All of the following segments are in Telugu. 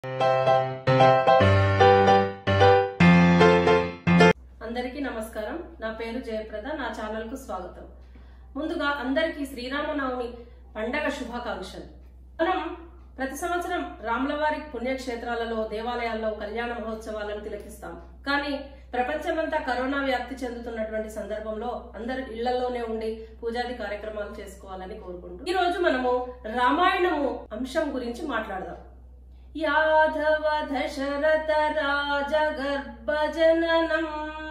అందరికీ నమస్కారం నా పేరు జయప్రద నా ఛానల్ కు స్వాగతం ముందుగా అందరికీ శ్రీరామనవమి పండగ శుభాకాంక్షలు మనం ప్రతి సంవత్సరం రాములవారి పుణ్యక్షేత్రాలలో దేవాలయాల్లో కళ్యాణ మహోత్సవాలను తిలకిస్తాం కానీ ప్రపంచమంతా కరోనా వ్యాప్తి చెందుతున్నటువంటి సందర్భంలో అందరు ఇళ్లలోనే ఉండి పూజాది కార్యక్రమాలు చేసుకోవాలని కోరుకుంటూ ఈ రోజు మనము రామాయణము అంశం గురించి మాట్లాడదాం యాదవ దశరథ రాజ గర్భజననం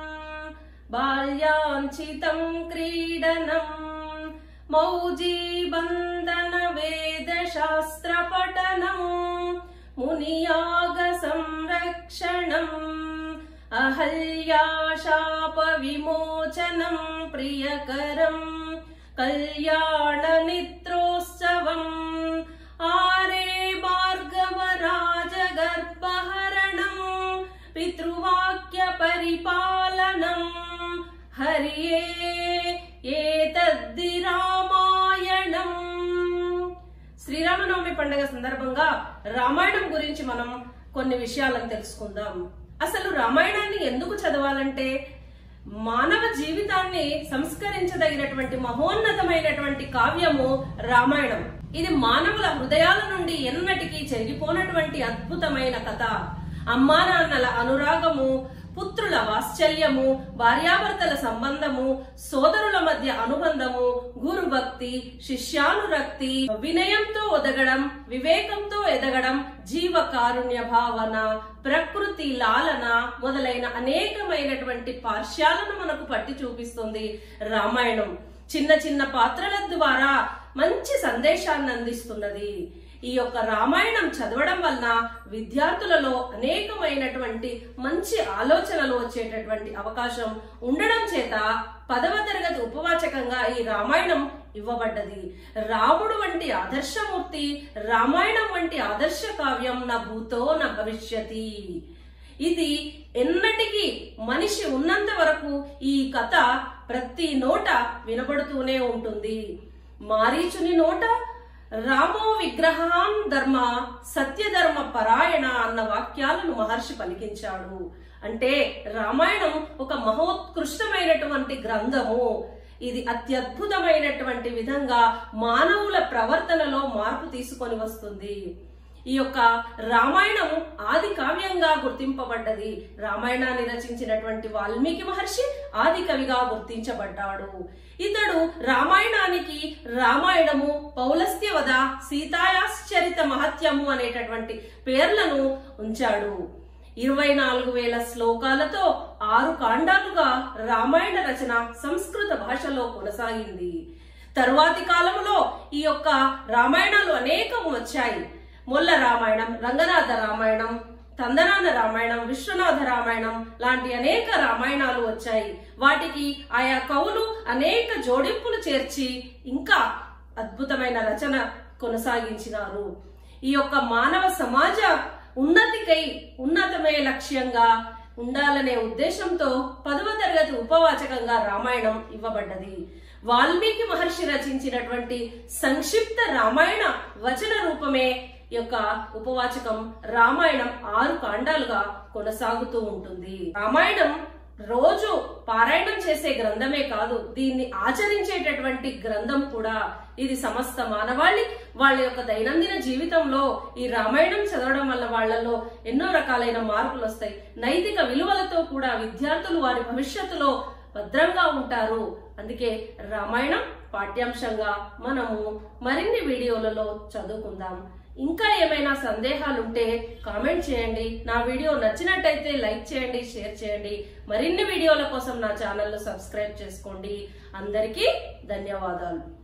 బాల్యాంచితం క్రీడనం మౌజీ బంధన వేద శాస్త్ర పఠనం మునియాగ సంరక్షణం అహల్యాశాప విమోచనం ప్రియకరం కళ్యాణ నిత్రోత్సవం ఆరే భార్గవ రాజగర్భహరణం పితృవాక్య పరిపాలనం హరియే ఏతద్ది రామాయణం శ్రీరామనవమి పండుగ సందర్భంగా రామాయణం గురించి మనం కొన్ని విషయాలను తెలుసుకుందాం అసలు రామాయణాన్ని ఎందుకు చదవాలంటే మానవ జీవితాన్ని సంస్కరించదగినటువంటి మహోన్నతమైనటువంటి కావ్యము రామాయణం ఇది మానవుల హృదయాల నుండి ఎన్నటికీ చెరిగిపోనటువంటి అద్భుతమైన కథ అమ్మా నాన్నల అనురాగము పుత్రుల వాత్సల్యము భార్యాభర్తల సంబంధము సోదరుల మధ్య అనుబంధము గురు భక్తి శిష్యానురక్తి వినయంతో ఒదగడం వివేకంతో ఎదగడం జీవ కారుణ్య భావన ప్రకృతి లాలన మొదలైన అనేకమైనటువంటి పార్శ్యాలను మనకు పట్టి చూపిస్తుంది రామాయణం చిన్న చిన్న పాత్రల ద్వారా మంచి సందేశాన్ని అందిస్తున్నది ఈ యొక్క రామాయణం చదవడం వలన విద్యార్థులలో అనేకమైనటువంటి మంచి ఆలోచనలు వచ్చేటటువంటి అవకాశం ఉండడం చేత పదవ తరగతి ఉపవాచకంగా ఈ రామాయణం ఇవ్వబడ్డది రాముడు వంటి ఆదర్శమూర్తి రామాయణం వంటి ఆదర్శ కావ్యం నా భూతో నా భవిష్యతి ఇది ఎన్నటికీ మనిషి ఉన్నంత వరకు ఈ కథ ప్రతి నోట వినబడుతూనే ఉంటుంది మారీచుని నోట రామో విగ్రహాన్ ధర్మ సత్యధర్మ పరాయణ అన్న వాక్యాలను మహర్షి పలికించాడు అంటే రామాయణం ఒక మహోత్కృష్టమైనటువంటి గ్రంథము ఇది అత్యద్భుతమైనటువంటి విధంగా మానవుల ప్రవర్తనలో మార్పు తీసుకొని వస్తుంది ఈ యొక్క రామాయణం ఆది కావ్యంగా గుర్తింపబడ్డది రామాయణాన్ని రచించినటువంటి వాల్మీకి మహర్షి ఆది కవిగా గుర్తించబడ్డాడు ఇతడు రామాయణానికి రామాయణము పౌలస్త్యవద సీతాయాశ్చరిత మహత్యము అనేటటువంటి పేర్లను ఉంచాడు ఇరవై నాలుగు వేల శ్లోకాలతో ఆరు కాండాలుగా రామాయణ రచన సంస్కృత భాషలో కొనసాగింది తరువాతి కాలంలో ఈ యొక్క రామాయణాలు అనేకం వచ్చాయి మొల్ల రామాయణం రంగనాథ రామాయణం తందనాన రామాయణం విశ్వనాథ రామాయణం లాంటి అనేక రామాయణాలు వచ్చాయి వాటికి ఆయా కవులు అనేక జోడింపులు చేర్చి ఇంకా అద్భుతమైన రచన కొనసాగించినారు ఈ యొక్క మానవ సమాజ ఉన్నతికై ఉన్నతమే లక్ష్యంగా ఉండాలనే ఉద్దేశంతో పదవ తరగతి ఉపవాచకంగా రామాయణం ఇవ్వబడ్డది వాల్మీకి మహర్షి రచించినటువంటి సంక్షిప్త రామాయణ వచన రూపమే ఈ యొక్క ఉపవాచకం రామాయణం ఆరు కాండాలుగా కొనసాగుతూ ఉంటుంది రామాయణం రోజు పారాయణం చేసే గ్రంథమే కాదు దీన్ని ఆచరించేటటువంటి గ్రంథం కూడా ఇది సమస్త మానవాళి వాళ్ళ యొక్క దైనందిన జీవితంలో ఈ రామాయణం చదవడం వల్ల వాళ్ళలో ఎన్నో రకాలైన మార్పులు వస్తాయి నైతిక విలువలతో కూడా విద్యార్థులు వారి భవిష్యత్తులో భద్రంగా ఉంటారు అందుకే రామాయణం పాఠ్యాంశంగా మనము మరిన్ని వీడియోలలో చదువుకుందాం ఇంకా ఏమైనా సందేహాలుంటే కామెంట్ చేయండి నా వీడియో నచ్చినట్టయితే లైక్ చేయండి షేర్ చేయండి మరిన్ని వీడియోల కోసం నా ఛానల్ సబ్స్క్రైబ్ చేసుకోండి అందరికీ ధన్యవాదాలు